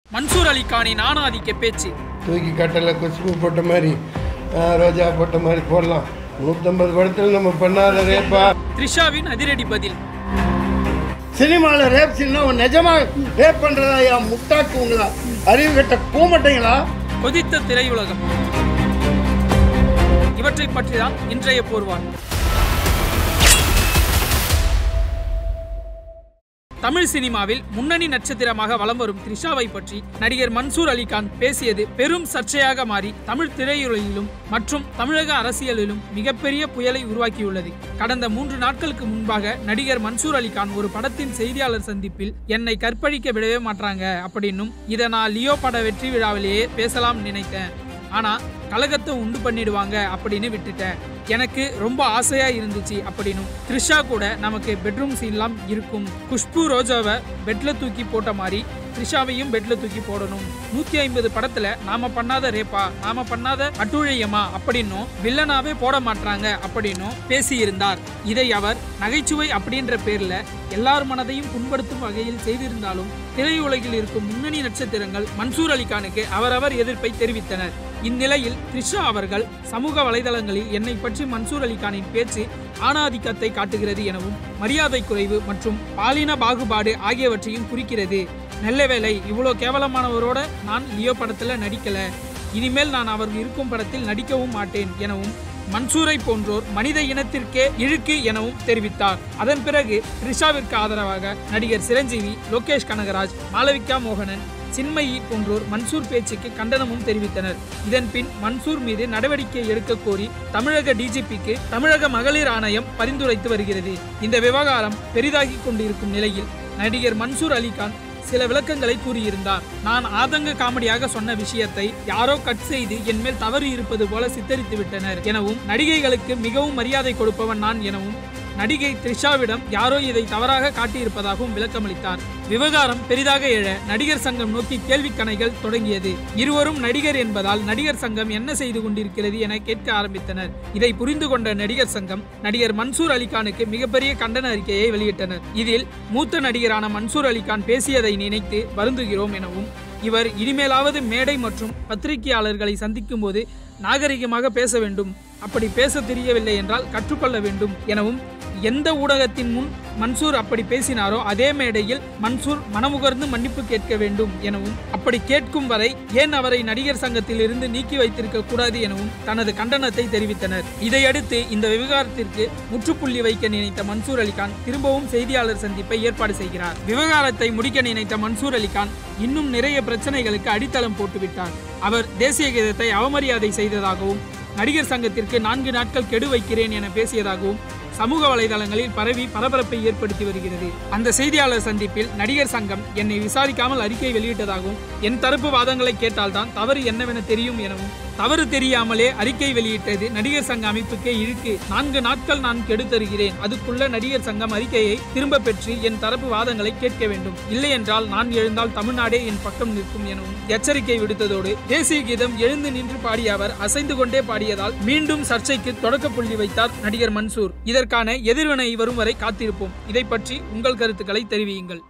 மன்சூர் அலிகானின் ஆணாதிக்க பேச்சு தூக்கி கட்டல குஷ்பு போட்ட மாதிரி ஆ, ரோஜா போட்ட மாதிரி போடலாம் நூற்றம்பது படத்தில் நம்ம பண்ணாத ரேப்பா த்ரிஷாவின் அதிரடி பதில் சினிமாவில் ரேப் சீன்னா உன் நிஜமா ரேப் பண்ணுறதா என் முட்டாக்குங்களா அறிவு கட்ட கூமட்டைங்களா கொதித்த திரையுலகம் இவற்றை பற்றிதான் இன்றைய போர்வான் தமிழ் சினிமாவில் முன்னணி நட்சத்திரமாக வலம் வரும் த்ரிஷாவை பற்றி நடிகர் மன்சூர் அலிகான் பேசியது பெரும் சர்ச்சையாக மாறி தமிழ் திரையுலகிலும் மற்றும் தமிழக அரசியலிலும் மிகப்பெரிய புயலை உருவாக்கியுள்ளது கடந்த மூன்று நாட்களுக்கு முன்பாக நடிகர் மன்சூர் அலிகான் ஒரு படத்தின் செய்தியாளர் சந்திப்பில் என்னை கற்பழிக்க விடவே மாட்டாங்க அப்படின்னும் இதை நான் லியோ பட வெற்றி விழாவிலேயே பேசலாம் நினைத்தேன் ஆனா கலகத்தை உண்டு பண்ணிடுவாங்க அப்படின்னு விட்டுட்டேன் எனக்கு ரொம்ப ஆசையா இருந்துச்சு அப்படின்னும் த்ரிஷா கூட நமக்கு பெட்ரூம் சீன்லாம் இருக்கும் குஷ்பு ரோஜாவை பெட்ல தூக்கி போட்ட மாதிரி த்ரிஷாவையும் பெட்ல தூக்கி போடணும் நூத்தி ஐம்பது படத்துல நாம பண்ணாத ரேப்பா நாம பண்ணாத அட்டுழியமா அப்படின்னும் வில்லனாவே போட மாட்டாங்க அப்படின்னும் பேசியிருந்தார் இதை அவர் நகைச்சுவை அப்படின்ற பேர்ல எல்லார் மனதையும் புண்படுத்தும் வகையில் செய்திருந்தாலும் திரையுலகில் இருக்கும் முன்னணி நட்சத்திரங்கள் மன்சூர் அலிகானுக்கு அவரவர் எதிர்ப்பை தெரிவித்தனர் இந்நிலையில் த்ரிஷா அவர்கள் சமூக வலைதளங்களில் என்னை பற்றி மன்சூர் அலிகானின் பேச்சு ஆணாதிக்கத்தை காட்டுகிறது எனவும் மரியாதை குறைவு மற்றும் பாலின பாகுபாடு ஆகியவற்றையும் குறிக்கிறது நல்ல வேளை இவ்வளோ கேவலமானவரோட நான் லியோ படத்துல நடிக்கல இனிமேல் நான் அவர் இருக்கும் படத்தில் நடிக்கவும் மாட்டேன் எனவும் மன்சூரை போன்றோர் மனித இனத்திற்கே இழுக்கு எனவும் தெரிவித்தார் அதன் பிறகு த்ரிஷாவிற்கு ஆதரவாக நடிகர் சிரஞ்சீவி லோகேஷ் கனகராஜ் மாளவிகா மோகனன் சின்மயி போன்றோர் மன்சூர் பேச்சுக்கு கண்டனமும் தெரிவித்தனர் இதன் பின் மன்சூர் மீது நடவடிக்கை எடுக்க கோரி தமிழக டிஜிபிக்கு தமிழக மகளிர் ஆணையம் பரிந்துரைத்து வருகிறது இந்த விவகாரம் பெரிதாகி கொண்டிருக்கும் நிலையில் நடிகர் மன்சூர் அலிகான் சில விளக்கங்களை கூறியிருந்தார் நான் ஆதங்க காமெடியாக சொன்ன விஷயத்தை யாரோ கட் செய்து என் மேல் தவறு இருப்பது போல சித்தரித்து விட்டனர் எனவும் நடிகைகளுக்கு மிகவும் மரியாதை கொடுப்பவன் நான் எனவும் நடிகை த்ரிஷாவிடம் யாரோ இதை தவறாக காட்டியிருப்பதாகவும் விளக்கமளித்தார் விவகாரம் பெரிதாக எழ நடிகர் சங்கம் நோக்கி கேள்விக்கணைகள் தொடங்கியது இருவரும் நடிகர் என்பதால் நடிகர் சங்கம் என்ன செய்து கொண்டிருக்கிறது என கேட்க ஆரம்பித்தனர் இதை புரிந்து கொண்ட நடிகர் சங்கம் நடிகர் மன்சூர் அலிகானுக்கு மிகப்பெரிய கண்டன அறிக்கையை வெளியிட்டனர் இதில் மூத்த நடிகரான மன்சூர் அலிகான் பேசியதை நினைத்து வருந்துகிறோம் எனவும் இவர் இனிமேலாவது மேடை மற்றும் பத்திரிகையாளர்களை சந்திக்கும் போது நாகரிகமாக பேச வேண்டும் அப்படி பேச தெரியவில்லை என்றால் கற்றுக்கொள்ள வேண்டும் எனவும் எந்த ஊடகத்தின் முன் மன்சூர் அப்படி பேசினாரோ அதே மேடையில் மன்சூர் மனமுகர்ந்து மன்னிப்பு கேட்க வேண்டும் எனவும் அப்படி கேட்கும் வரை ஏன் அவரை நடிகர் சங்கத்தில் இருந்து நீக்கி வைத்திருக்க கூடாது எனவும் தனது கண்டனத்தை தெரிவித்தனர் இதையடுத்து இந்த விவகாரத்திற்கு முற்றுப்புள்ளி வைக்க நினைத்த மன்சூர் அலிகான் திரும்பவும் செய்தியாளர் சந்திப்பை ஏற்பாடு செய்கிறார் விவகாரத்தை முடிக்க நினைத்த மன்சூர் அலிகான் இன்னும் நிறைய பிரச்சனைகளுக்கு அடித்தளம் போட்டுவிட்டார் அவர் தேசிய கீதத்தை அவமரியாதை செய்ததாகவும் நடிகர் சங்கத்திற்கு நான்கு நாட்கள் கெடு வைக்கிறேன் என பேசியதாகவும் சமூக வலைதளங்களில் பரவி பரபரப்பை ஏற்படுத்தி வருகிறது அந்த செய்தியாளர் சந்திப்பில் நடிகர் சங்கம் என்னை விசாரிக்காமல் அறிக்கை வெளியிட்டதாகவும் என் தரப்பு வாதங்களை கேட்டால்தான் தவறு என்னவென தெரியும் எனவும் தவறு தெரியாமலே அறிக்கை வெளியிட்டது நடிகர் சங்க அமைப்புக்கே இழுக்கு நான்கு நாட்கள் நான் கெடு தருகிறேன் அதுக்குள்ள நடிகர் சங்கம் அறிக்கையை திரும்ப பெற்று என் தரப்பு வாதங்களை கேட்க வேண்டும் இல்லை என்றால் நான் எழுந்தால் தமிழ்நாடே என் பக்கம் நிற்கும் எனவும் எச்சரிக்கை விடுத்ததோடு தேசிய கீதம் எழுந்து நின்று பாடிய அவர் அசைந்து கொண்டே பாடியதால் மீண்டும் சர்ச்சைக்கு தொடக்க புள்ளி வைத்தார் நடிகர் மன்சூர் இதற்கான எதிர்வினை வரும் வரை காத்திருப்போம் இதை பற்றி உங்கள் கருத்துக்களை தெரிவியுங்கள்